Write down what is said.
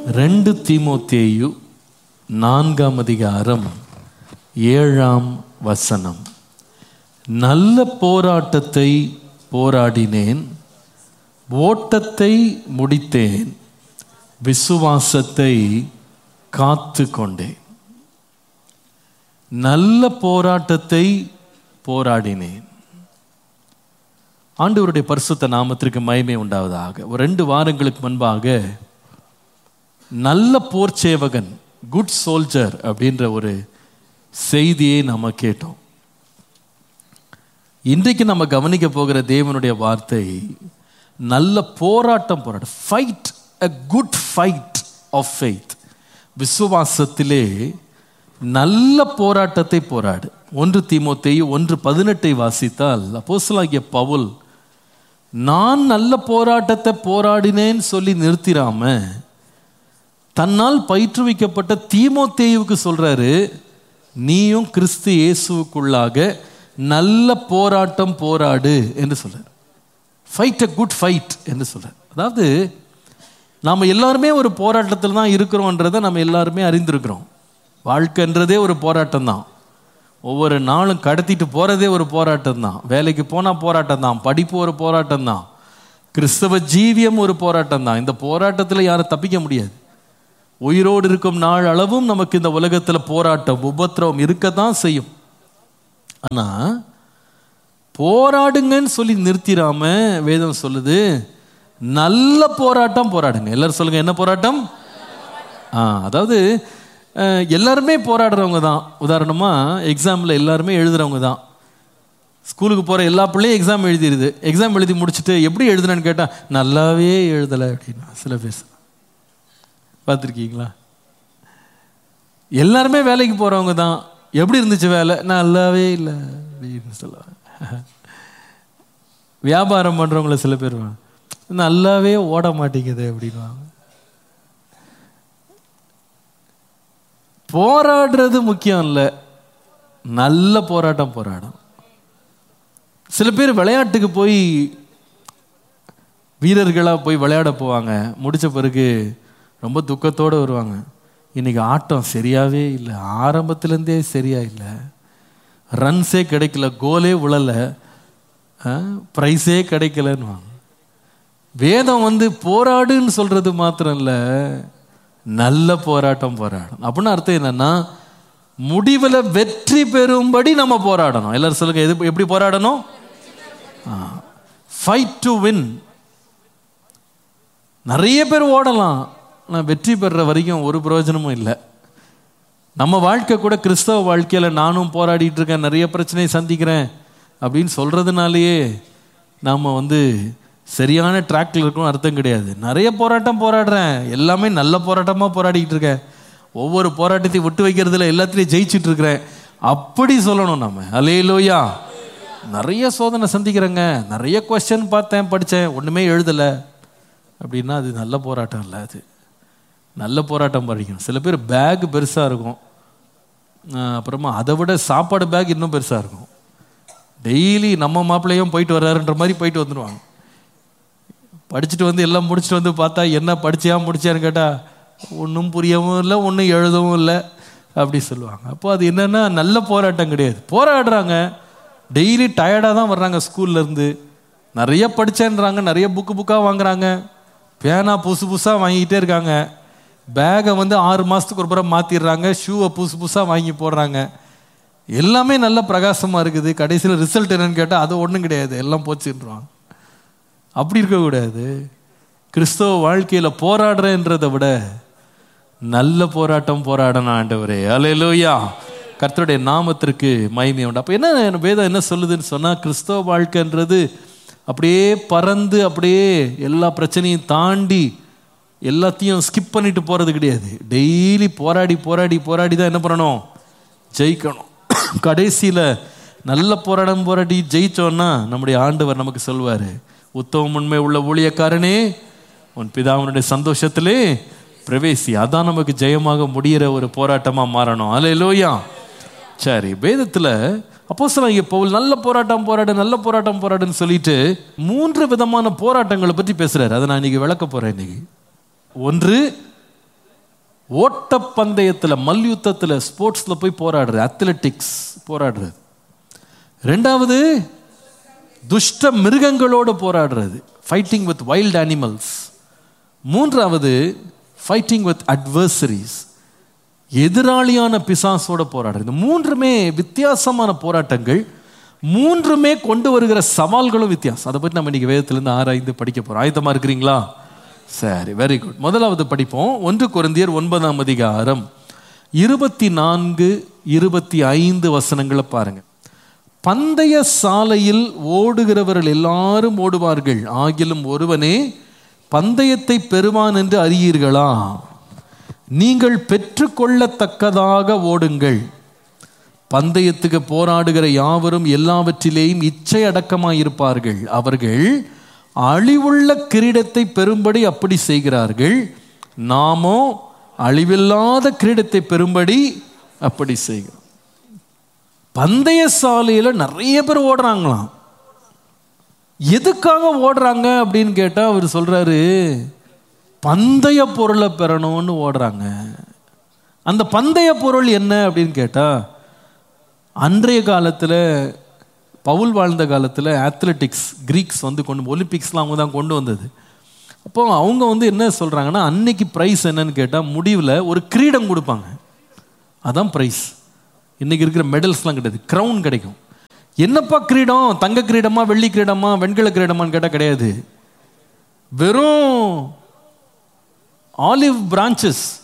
ரெண்டு தீமோத்தேயு நான்காம் அதிகாரம் ஏழாம் வசனம் நல்ல போராட்டத்தை போராடினேன் ஓட்டத்தை முடித்தேன் விசுவாசத்தை காத்து கொண்டேன் நல்ல போராட்டத்தை போராடினேன் ஆண்டவருடைய பரிசுத்த நாமத்திற்கு மகிமை உண்டாவதாக ஒரு ரெண்டு வாரங்களுக்கு முன்பாக நல்ல போர் சேவகன் குட் சோல்ஜர் அப்படின்ற ஒரு செய்தியை நம்ம கேட்டோம் இன்றைக்கு நம்ம கவனிக்க போகிற தேவனுடைய வார்த்தை நல்ல போராட்டம் போராட்டம் fight a good fight of faith விசுவாசத்திலே நல்ல போராட்டத்தை போராடு ஒன்று தீமோத்தேயு ஒன்று பதினெட்டை வாசித்தால் அப்போஸ்தலனாகிய பவுல் நான் நல்ல போராட்டத்தை போராடினேன்னு சொல்லி நிறுத்திராம தன்னால் பயிற்றுவிக்கப்பட்ட தீமோத்தேயுவுக்கு சொல்றாரு நீயும் கிறிஸ்து இயேசுவுக்குள்ளாக நல்ல போராட்டம் போராடு என்று சொல்றார் ஃபைட் அ குட் ஃபைட் என்று சொல்றார் அதாவது நாம் எல்லாருமே ஒரு போராட்டத்தில் தான் இருக்கிறோன்றதை நம்ம எல்லாருமே அறிந்திருக்கிறோம் வாழ்க்கைன்றதே ஒரு போராட்டம் தான் ஒவ்வொரு நாளும் கடத்திட்டு போகிறதே ஒரு போராட்டம் தான் வேலைக்கு போனால் போராட்டம் தான் படிப்பு ஒரு போராட்டம் தான் கிறிஸ்தவ ஜீவியம் ஒரு போராட்டம் தான் இந்த போராட்டத்தில் யாரும் தப்பிக்க முடியாது உயிரோடு இருக்கும் நாள் அளவும் நமக்கு இந்த உலகத்தில் போராட்டம் உபத்திரவம் இருக்கத்தான் செய்யும் ஆனால் போராடுங்கன்னு சொல்லி நிறுத்திடாம வேதம் சொல்லுது நல்ல போராட்டம் போராடுங்க எல்லாரும் சொல்லுங்க என்ன போராட்டம் ஆ அதாவது அஹ், எல்லாருமே போராடுறவங்க தான் உதாரணமாக எக்ஸாமில் எல்லாருமே எழுதுறவங்க தான் ஸ்கூலுக்கு போகிற எல்லா பிள்ளையும் எக்ஸாம் எழுதிடுது எக்ஸாம் எழுதி முடிச்சுட்டு எப்படி எழுதுனேன்னு கேட்டால் நல்லாவே எழுதலை அப்படின்னா சில பேர் பார்த்துருக்கீங்களா எல்லாருமே வேலைக்கு போகிறவங்க தான் எப்படி இருந்துச்சு வேலை நல்லாவே இல்லை அப்படின்னு சொல்லுவாங்க வியாபாரம் பண்ணுறவங்கள சில பேர் நல்லாவே ஓட மாட்டேங்குது அப்படின்வாங்க போராடுறது முக்கியம் இல்லை நல்ல போராட்டம் போராடும் சில பேர் விளையாட்டுக்கு போய் வீரர்களாக போய் விளையாட போவாங்க முடிச்ச பிறகு ரொம்ப துக்கத்தோடு வருவாங்க இன்னைக்கு ஆட்டம் சரியாவே இல்லை ஆரம்பத்துலேருந்தே சரியா இல்லை ரன்ஸே கிடைக்கல கோலே விழலை ப்ரைஸே கிடைக்கலன்னுவாங்க வேதம் வந்து போராடுன்னு சொல்றது மாத்திரம் இல்லை நல்ல போராட்டம் போராடணும் அப்படின்னு அர்த்தம் என்னன்னா முடிவில் வெற்றி பெறும்படி நம்ம போராடணும் எல்லாரும் சொல்லுங்க எது எப்படி போராடணும் ஃபைட் டு வின் நிறைய பேர் ஓடலாம் ஆனால் வெற்றி பெறுற வரைக்கும் ஒரு பிரயோஜனமும் இல்லை நம்ம வாழ்க்கை கூட கிறிஸ்தவ வாழ்க்கையில் நானும் போராடிட்டு இருக்கேன் நிறைய பிரச்சனையை சந்திக்கிறேன் அப்படின்னு சொல்கிறதுனாலேயே நாம் வந்து சரியான ட்ராக்ல இருக்கணும் அர்த்தம் கிடையாது நிறைய போராட்டம் போராடுறேன் எல்லாமே நல்ல போராட்டமாக போராடிக்கிட்டு இருக்கேன் ஒவ்வொரு போராட்டத்தையும் விட்டு வைக்கிறதுல எல்லாத்துலேயும் ஜெயிச்சிட்டு இருக்கிறேன் அப்படி சொல்லணும் நம்ம அலேலோயா நிறைய சோதனை சந்திக்கிறேங்க நிறைய கொஸ்டின் பார்த்தேன் படித்தேன் ஒன்றுமே எழுதலை அப்படின்னா அது நல்ல போராட்டம் இல்லை அது நல்ல போராட்டம் படிக்கணும் சில பேர் பேக் பெருசாக இருக்கும் ஆஹ் அப்புறமா அதை விட சாப்பாடு பேக் இன்னும் பெருசாக இருக்கும் டெய்லி நம்ம மாப்பிள்ளையும் போயிட்டு வர்றாருன்ற மாதிரி போயிட்டு வந்துடுவாங்க படிச்சுட்டு வந்து எல்லாம் முடிச்சுட்டு வந்து பார்த்தா என்ன படிச்சியா முடிச்சியான்னு கேட்டால் ஒன்றும் புரியவும் இல்லை ஒன்றும் எழுதவும் இல்லை அப்படி சொல்லுவாங்க அப்போ அது என்னன்னா நல்ல போராட்டம் கிடையாது போராடுறாங்க டெய்லி டயர்டாக தான் வர்றாங்க ஸ்கூல்லேருந்து நிறைய படித்தேன்றாங்க நிறைய புக்கு புக்காக வாங்குறாங்க பேனா புதுசு புதுசாக வாங்கிக்கிட்டே இருக்காங்க பேகை வந்து ஆறு மாதத்துக்கு ஒரு புறம் மாற்றிடுறாங்க ஷூவை புதுசு புதுசாக வாங்கி போடுறாங்க எல்லாமே நல்ல பிரகாசமாக இருக்குது கடைசியில் ரிசல்ட் என்னன்னு கேட்டால் அது ஒன்றும் கிடையாது எல்லாம் போச்சுன்றாங்க அப்படி இருக்கக்கூடாது கிறிஸ்தவ வாழ்க்கையில் போராடுறேன்றதை விட நல்ல போராட்டம் போராடணும் ஆண்டவரே அலையலோயா கர்த்தருடைய நாமத்திற்கு மகிமை உண்டு அப்போ என்ன வேதம் என்ன சொல்லுதுன்னு சொன்னால் கிறிஸ்தவ வாழ்க்கைன்றது அப்படியே பறந்து அப்படியே எல்லா பிரச்சனையும் தாண்டி எல்லாத்தையும் ஸ்கிப் பண்ணிட்டு போகிறது கிடையாது டெய்லி போராடி போராடி போராடி தான் என்ன பண்ணணும் ஜெயிக்கணும் கடைசியில் நல்ல போராட்டம் போராடி ஜெயிச்சோன்னா நம்முடைய ஆண்டவர் நமக்கு சொல்வார் உத்தம உண்மை உள்ள ஊழியக்காரனே உன் பிதாவினுடைய சந்தோஷத்திலே பிரவேசி அதான் நமக்கு ஜெயமாக முடியிற ஒரு போராட்டமாக மாறணும் அலே லோயா சரி வேதத்தில் அப்போ இங்கே பவுல் நல்ல போராட்டம் போராடு நல்ல போராட்டம் போராடுன்னு சொல்லிட்டு மூன்று விதமான போராட்டங்களை பற்றி பேசுறாரு அதை நான் இன்னைக்கு விளக்க போறேன் இன்னைக்கு ஒன்று ஓட்டப்பந்தயத்தில் மல்யுத்தத்தில் ஸ்போர்ட்ஸில் போய் போராடுறது அத்லெட்டிக்ஸ் போராடுறது ரெண்டாவது துஷ்ட மிருகங்களோடு போராடுறது ஃபைட்டிங் வித் வைல்ட் அனிமல்ஸ் மூன்றாவது ஃபைட்டிங் வித் அட்வர்சரிஸ் எதிராளியான பிசாசோட போராடுறது இந்த மூன்றுமே வித்தியாசமான போராட்டங்கள் மூன்றுமே கொண்டு வருகிற சவால்களும் வித்தியாசம் அதை பற்றி நம்ம இன்னைக்கு வேதத்திலிருந்து ஆராய்ந்து படிக்க போகிறோம் ஆயத்தமாக இருக்கிறீங்களா சரி வெரி குட் முதலாவது படிப்போம் ஒன்று குருந்தியர் ஒன்பதாம் அதிகாரம் இருபத்தி நான்கு இருபத்தி ஐந்து வசனங்களை பாருங்க பந்தய சாலையில் ஓடுகிறவர்கள் எல்லாரும் ஓடுவார்கள் ஆகிலும் ஒருவனே பந்தயத்தை பெறுவான் என்று அறியீர்களா நீங்கள் பெற்றுக்கொள்ளத்தக்கதாக ஓடுங்கள் பந்தயத்துக்கு போராடுகிற யாவரும் எல்லாவற்றிலேயும் இச்சை அடக்கமாய் இருப்பார்கள் அவர்கள் அழிவுள்ள கிரீடத்தை பெறும்படி அப்படி செய்கிறார்கள் நாமோ அழிவில்லாத கிரீடத்தை பெறும்படி அப்படி செய்கிறோம் பந்தய சாலையில் நிறைய பேர் ஓடுறாங்களாம் எதுக்காக ஓடுறாங்க அப்படின்னு கேட்டால் அவர் சொல்றாரு பந்தய பொருளை பெறணும்னு ஓடுறாங்க அந்த பந்தய பொருள் என்ன அப்படின்னு கேட்டால் அன்றைய காலத்தில் பவுல் வாழ்ந்த காலத்தில் அத்லெட்டிக்ஸ் கிரீக்ஸ் வந்து கொண்டு ஒலிம்பிக்ஸ்லாம் அவங்க தான் கொண்டு வந்தது அப்போ அவங்க வந்து என்ன சொல்கிறாங்கன்னா அன்னைக்கு ப்ரைஸ் என்னன்னு கேட்டால் முடிவில் ஒரு கிரீடம் கொடுப்பாங்க அதான் ப்ரைஸ் இன்னைக்கு இருக்கிற மெடல்ஸ்லாம் கிடையாது க்ரௌன் கிடைக்கும் என்னப்பா கிரீடம் தங்க கிரீடமா வெள்ளி கிரீடமா வெண்கல கிரீடமான்னு கேட்டால் கிடையாது வெறும் ஆலிவ் பிரான்ச்சஸ்